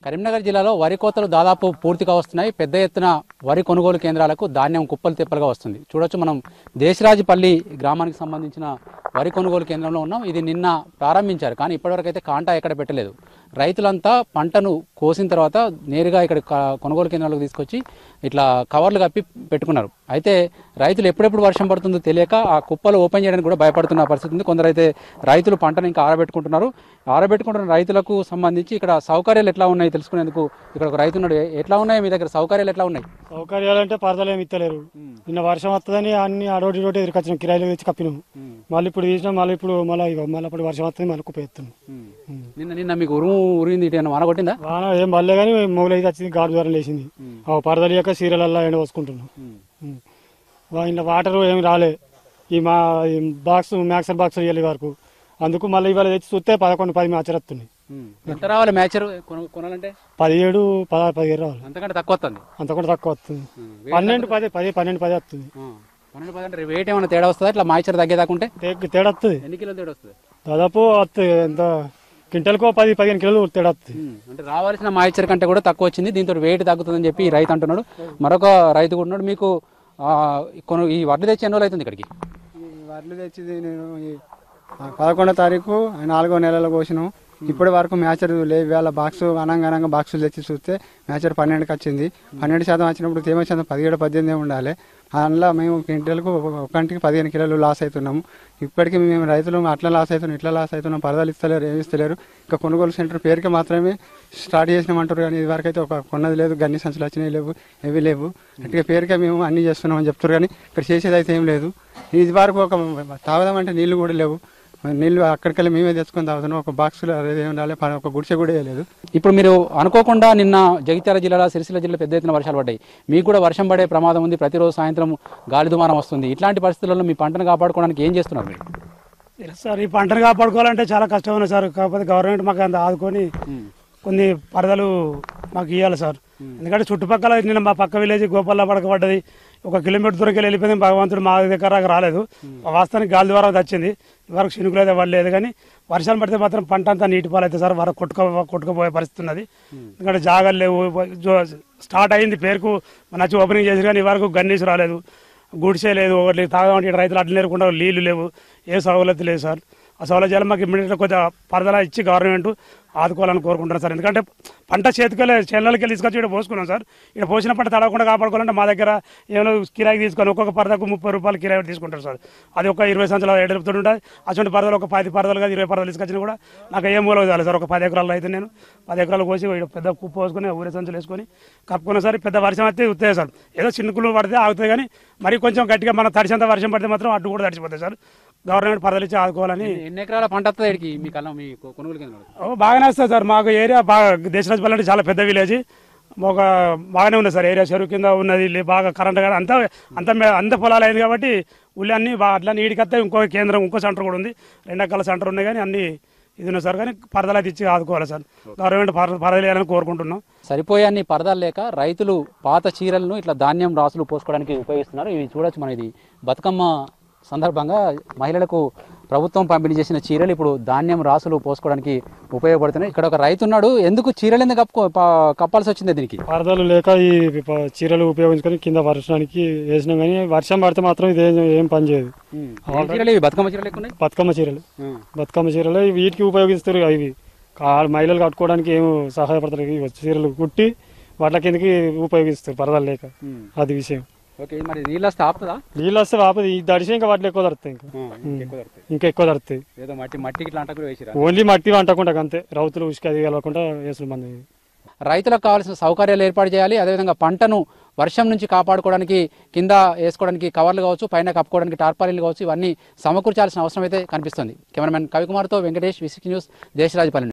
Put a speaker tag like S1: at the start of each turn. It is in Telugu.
S1: కరీంనగర్ జిల్లాలో వరి కోతలు దాదాపు పూర్తిగా వస్తున్నాయి పెద్ద ఎత్తున వరి కొనుగోలు కేంద్రాలకు ధాన్యం కుప్పలు తిప్పలుగా వస్తుంది చూడొచ్చు మనం దేశరాజపల్లి గ్రామానికి సంబంధించిన వరి కొనుగోలు కేంద్రంలో ఉన్నాం ఇది నిన్న ప్రారంభించారు కానీ ఇప్పటివరకు అయితే కాంటా ఎక్కడ పెట్టలేదు రైతులంతా పంటను కోసిన తర్వాత నేరుగా ఇక్కడ క- కొనుగోలు కేంద్రాలకు తీసుకొచ్చి ఇట్లా కవర్లు కప్పి పెట్టుకున్నారు అయితే రైతులు ఎప్పుడెప్పుడు వర్షం పడుతుందో తెలియక ఆ కుప్పలు ఓపెన్ చేయడానికి కూడా భయపడుతున్న పరిస్థితి ఉంది కొందరు అయితే రైతులు పంటను ఇంకా ఆరబెట్టుకుంటున్నారు ఆరబెట్టుకుంటున్న రైతులకు సంబంధించి ఇక్కడ సౌకర్యాలు ఎట్లా ఉన్నాయి తెలుసుకునేందుకు ఇక్కడ ఒక రైతు ఉన్నాడు ఎ- ఎట్లా ఉన్నాయి మీ దగ్గర సౌకర్యాలు ఎట్లా ఉన్నాయి
S2: సౌకర్యాలు అంటే పరదలు ఏమి ఇస్తలేరు నిన్న వర్షం వస్తుందని అన్ని అడోటి ఇడోటి ఎదురుకొచ్చినాం కిరాయిలు తెచ్చి కప్పినాం మళ్ళీ ఇప్పుడు తీసినాం మళ్ళీ ఇప్పుడు మళ్ళీ ఇగో మళ్ళీ ఇప్పుడు వర్షం వస్తుంది మళ్ళీ కుప్ప ఎత్తున్నాం
S1: నిన్న నిన్న మీకు ఉరుము ఉరిగింది ఇటు ఏమైనా వాన కొట్టిందా
S2: వాన ఏం పడలే కానీ మూల అయితే వచ్చింది గాడు ద్వారా లేచింది ఆ పరదలు యొక్క సీరియలల్లా ఎండ పోసుకుంటున్నాం ఉం. వా- ఇంట్లో వాటర్ ఏమి రాలే ఈ మా ఈ బాక్స్ మ్యాక్సర్ బాక్స్ ఇవ్వాలి వరకు అందుకు మళ్ళీ ఇవాళ తెచ్చి చూస్తే పదకొండు పది మ్యాచ్ వస్తుంది
S1: ఎంత రావాలి మ్యాచర్ కొనాలంటే
S2: పదిహేడు పదహారు పదిహేడు రావాలి
S1: అంతకంటే తక్కువ వస్తుంది
S2: అంతకుండా తక్కువ వస్తుంది పన్నెండు పది పది పన్నెండు పది వస్తుంది
S1: పన్నెండు పది అంటే వెయిట్ ఏమైనా తేడా వస్తుందా ఇట్లా మాయిచర్ తగ్గేదాకుంటే
S2: తే- తేడా వస్తుంది
S1: ఎన్ని కిలోలు తేడా వస్తుంది
S2: దాదాపు వస్తుంది ఎంత క్వింటల్కో పది పదిహేను కిలోలు తేడా వస్తుంది
S1: ఉమ్, అంటే రావాల్సిన మాయిచర్ కంటే కూడా తక్కువ వచ్చింది దీంతో వెయిట్ తగ్గుతుందని చెప్పి ఈ రైతు అంటున్నాడు మరొక రైతు కూడా ఉన్నాడు మీకు ఆ, కొను ఈ వడ్లు తెచ్చి ఎన్ని రోజులు అవుతుంది ఇక్కడికి
S3: ఈ వడ్లు తెచ్చింది నేను ఈ ఆ పదకొండో తారీఖు నాలుగో నెలలో కోసినాం ఇప్పటి వరకు మ్యాచర్ లేవు వేళ బాక్స్ అనంగా అనంగా బాక్సులు తెచ్చి చూస్తే మ్యాచర్ పన్నెండుకి వచ్చింది పన్నెండు శాతం వచ్చినప్పుడు తేమ శాతం పదిహేడు పద్దెనిమిది ఉండాలి అందులో మేము క్వింటల్కు ఒకంటికి పదిహేను కిలోలు లాస్ అవుతున్నాము ఇప్పటికీ మేము రైతులు అట్లా లాస్ అవుతున్నాం ఇట్లా లాస్ అవుతున్నాం పరదాలు ఇస్తలేరు ఏమి ఇస్తలేరు ఇంకా కొనుగోలు సెంటర్ పేరుకి మాత్రమే స్టార్ట్ చేసినామంటారు కానీ ఇది వరకు అయితే ఒక కొన్నది లేదు గన్ని సంచులు వచ్చినాయి లేవు ఏవి లేవు అట్టిగా పేరుకే మేము అన్ని చేస్తున్నామని చెప్తారు కానీ ఇక్కడ చేసేది అయితే ఏం లేదు ఇది వరకు ఒక తాగదామంటే నీళ్లు కూడా లేవు నీళ్లు అక్కడికెళ్ళి మేమే తెచ్చుకొని తాగుతున్నాం ఒక బాక్సులు అదే ఉండాలి ప- ఒక గుడిసె కూడా వేయలేదు
S1: ఇప్పుడు మీరు అనుకోకుండా నిన్న జగిత్యాల జిల్లాలో సిరిసిల్ల జిల్లా పెద్ద ఎత్తున వర్షాలు పడ్డాయి మీకు కూడా వర్షం పడే ప్రమాదం ఉంది ప్రతిరోజు సాయంత్రం గాలి దుమారం వస్తుంది ఇట్లాంటి పరిస్థితుల్లో మీ పంటను కాపాడుకోవడానికి ఏం చేస్తున్నారు మీరు
S2: ఇలా సార్ ఈ పంటను కాపాడుకోవాలంటే చాలా కష్టం ఉంది సార్ కాకపోతే గవర్నమెంట్ మాకు అంత ఆదుకొని కొన్ని పరదలు మాకు ఇవ్వాలి సార్ ఎందుకంటే చుట్టుపక్కల నిన్న మా పక్క విలేజ్ గోపాల పడక పడ్డది ఒక కిలోమీటర్ దూరం వెళ్ళి వెళ్ళిపోయింది భగవంతుడు మా దగ్గర దాకా రాలేదు వాస్తవానికి గాలి ద్వారా వచ్చింది వరకు చినుకులు అయితే పడలేదు కానీ వర్షాలు పడితే మాత్రం పంట అంతా నీటి పాలైతే సార్ వరకు కొట్టుకో కొట్టుకుపోయే పరిస్థితి ఉన్నది ఎందుకంటే జాగాలు లేవు జో- స్టార్ట్ అయింది పేరుకు నచ్చి ఓపెనింగ్ చేసి కానీ వరకు గన్నీసు రాలేదు గుడిసే లేదు ఒకటి తాగమంటే ఇక్కడ రైతులు అట్లా నేర్కుండా నీళ్లు లేవు ఏ సౌలభ్యత లేదు సార్ ఆ సౌలభ్యాలు మాకు ఇమ్మీడియట్గా కొద్దిగా పరదలా ఇచ్చి గవర్నమెంట్ ఆదుకోవాలని కోరుకుంటున్నాను సార్ ఎందుకంటే పంట చేతికెళ్ళి చేనులకి తీసుకొచ్చి ఇక్కడ పోసుకున్నాం సార్ ఇక్కడ పోసిన పంట తడవకుండా కాపాడుకోవాలంటే మా దగ్గర ఏమైనా కిరాయి తీసుకొని ఒక్కొక్క పరదకు ముప్పై రూపాయలు కిరాయి తీసుకుంటారు సార్ అది ఒక ఇరవై సంవత్సరాలు ఎడుపుతూ ఉంటుంది అటువంటి పరదలు ఒక పది పరదలు కాదు ఇరవై పరదలు తీసుకొచ్చినా కూడా నాకు ఏ మూలకు చాలు సార్ ఒక పది ఎకరాలు అయితే నేను పది ఎకరాలు కోసి ఈడ పెద్ద కుప్ప పోసుకొని ఊరే సంచులు వేసుకొని కప్పుకున్న సార్ పెద్ద వర్షం అయితే ఉత్తాయి సార్ ఏదో చిన్నకులు పడితే ఆగుతాయి కానీ మరి కొంచెం గట్టిగా మన తడిసేంత వర్షం పడితే మాత్రం అడ్డు కూడా తడిచిపోతాయి సార్ గవర్నమెంట్ పరదలు ఇచ్చి ఆదుకోవాలని
S1: ఎన్ని ఎకరాల పంట వస్తుంది ఇక్కడికి మీ కళ్ళం మీ కొ- కొనుగోలు కేంద్రంలో
S2: ఓ, బాగానే వస్తుంది సార్ మాకు ఏరియా బాగా దేశరాజపల్లి అంటే చాలా పెద్ద విలేజ్ ఒక బాగానే ఉంది సార్ ఏరియా చెరువు కింద ఉన్నది లే- బాగా కరెంట్ కానీ అంతా అంత మే- అంత పొలాలు అయింది కాబట్టి ఊళ్ళో అన్ని బాగా అట్లా నీడికత్తే ఇంకో కేంద్రం ఇంకో సెంటర్ కూడా ఉంది రెండు రకాల సెంటర్ ఉన్నాయి కానీ అన్ని ఇది ఉన్నాయి సార్ కానీ పరదలు అయితే ఇచ్చి ఆదుకోవాలి సార్ గవర్నమెంట్ పర పరదలు వేయాలని కోరుకుంటున్నాం
S1: సరిపోయే అన్ని పరదాలు లేక రైతులు పాత చీరలను ఇట్లా ధాన్యం రాసులు పోసుకోవడానికి ఉపయోగిస్తున్నారు ఇవి చూడొచ్చు మన ఇది బతుకమ్మ సందర్భంగా మహిళలకు ప్రభుత్వం పంపిణీ చేసిన చీరలు ఇప్పుడు ధాన్యం రాసులు పోసుకోవడానికి ఉపయోగపడుతున్నాయి ఇక్కడ ఒక రైతు ఉన్నాడు ఎందుకు చీరలు ఎందుకు కప్పుకో ప- కప్పాల్సి వచ్చింది దీనికి
S2: పరదలు లేక ఈ ప- చీరలు ఉపయోగించుకొని కింద వర్షానికి వేసినాం కానీ వర్షం పడితే మాత్రం ఇది ఏం- ఏం పని చేయదు
S1: ఏం చీరలు ఇవి బతుకమ్మ చీరలు ఎక్కువ ఉన్నాయి
S2: బతుకమ్మ చీరలు బతుకమ్మ చీరలు వీటికి ఉపయోగిస్తారు ఇవి కా- మహిళలు కట్టుకోవడానికి ఏం సహాయపడతారు ఇవి చీరలు కుట్టి వాటి కిందకి ఉపయోగిస్తారు పరదాలు లేక అది విషయం
S1: ఓకే మరి నీళ్ళు వస్తే ఆపుతుందా
S2: నీళ్ళు వస్తే వాపది ఈ దడిసి ఇంకా వాటిలో ఎక్కువ దొరుకుతాయి ఇంకా
S1: ఎక్కువ దొరుకుతాయి
S2: ఇంకా ఎక్కువ దొరుకుతాయి
S1: ఏదో మట్టి మట్టికి ఇట్లా అంటూ కూడా వేసిరా
S2: ఓన్లీ మట్టి వంటకుండా అంతే రౌతులు ఉసుక అది కలవకుండా వేసులు మంది
S1: రైతులకు కావాల్సిన సౌకర్యాలు ఏర్పాటు చేయాలి అదేవిధంగా పంటను వర్షం నుంచి కాపాడుకోవడానికి కింద వేసుకోవడానికి కవర్లు కావచ్చు పైన కప్పుకోవడానికి టార్పాలీలు కావచ్చు ఇవన్నీ సమకూర్చాల్సిన అవసరం అయితే కనిపిస్తుంది కెమెరామెన్ కవికుమార్తో వెంకటేష్ విసిక్ న్యూస్ దేశరాజపల్లి